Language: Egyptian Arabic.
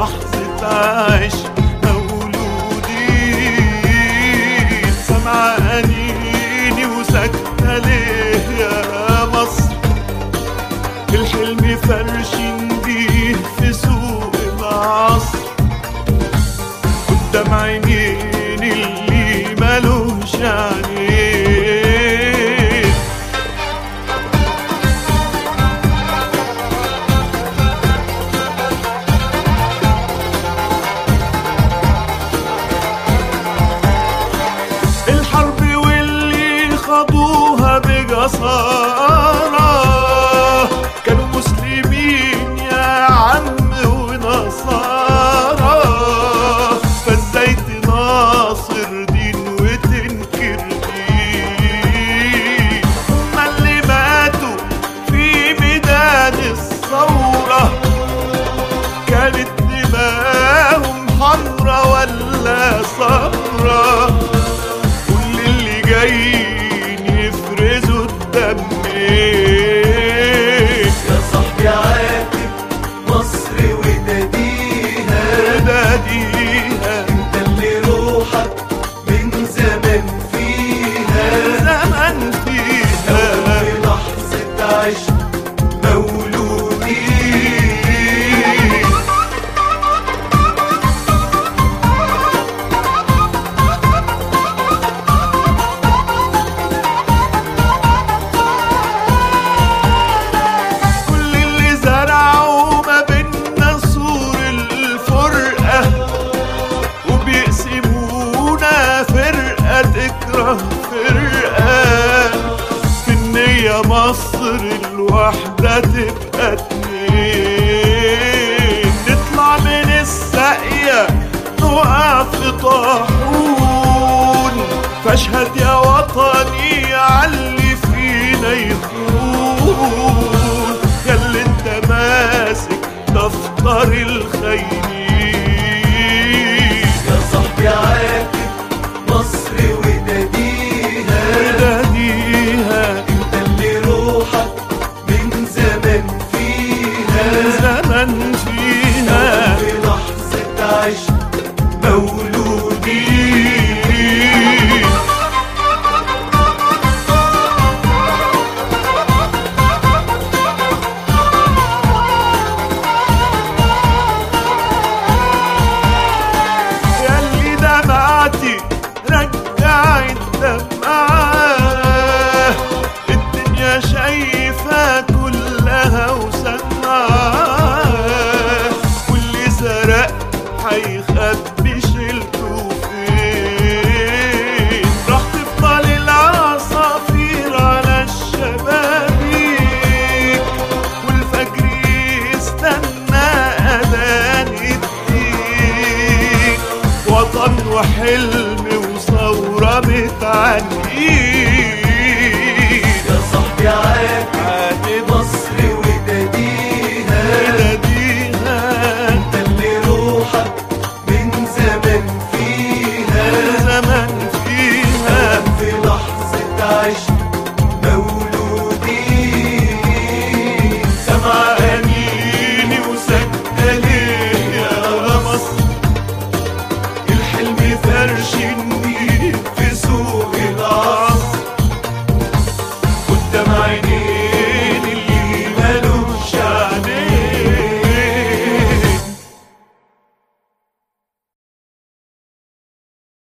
لحظة عشق مولودين سمع أنيني وسكتة ليه يا مصر الحلم فرشين بيه في سوق العصر قدام عينين اللي ملوش عينين الحرب واللي خاضوها بجسارة كانوا مسلمين يا عم ونصارى فازاي تناصر دين وتنكر دين هما اللي ماتوا في ميدان الثورة كانت دماهم حمرا ولا صفرا كل اللي جايين يفرزوا الدم يا صاحبي عاتب مصر وداديها داديها انت اللي روحك من زمان فيها زمن فيها في لحظة عشق مولودين كل اللي زرعوا ما بينا سور الفرقة وبيقسمونا فرقة تكره فرقة في النية مصر الواحدة تبقى اتنين نطلع من الساقية نقع في طاحون فاشهد يا وطني علي فينا يخون يا اللي انت ماسك دفتر الخاينين يا صاحبي عاتب مصر وداديها وداديها انت اللي روحك من زمان فيها زمن فيها في لحظة عشق مولودين ياللي دمعتي رجعت دمعة الدنيا شايفة كلها وسمعة واللي سرق هيخبي شيلته فين راح تفضل العصافير على الشبابيك والفجر يستنى أذان الديك وطن وحلم وثورة متعنيك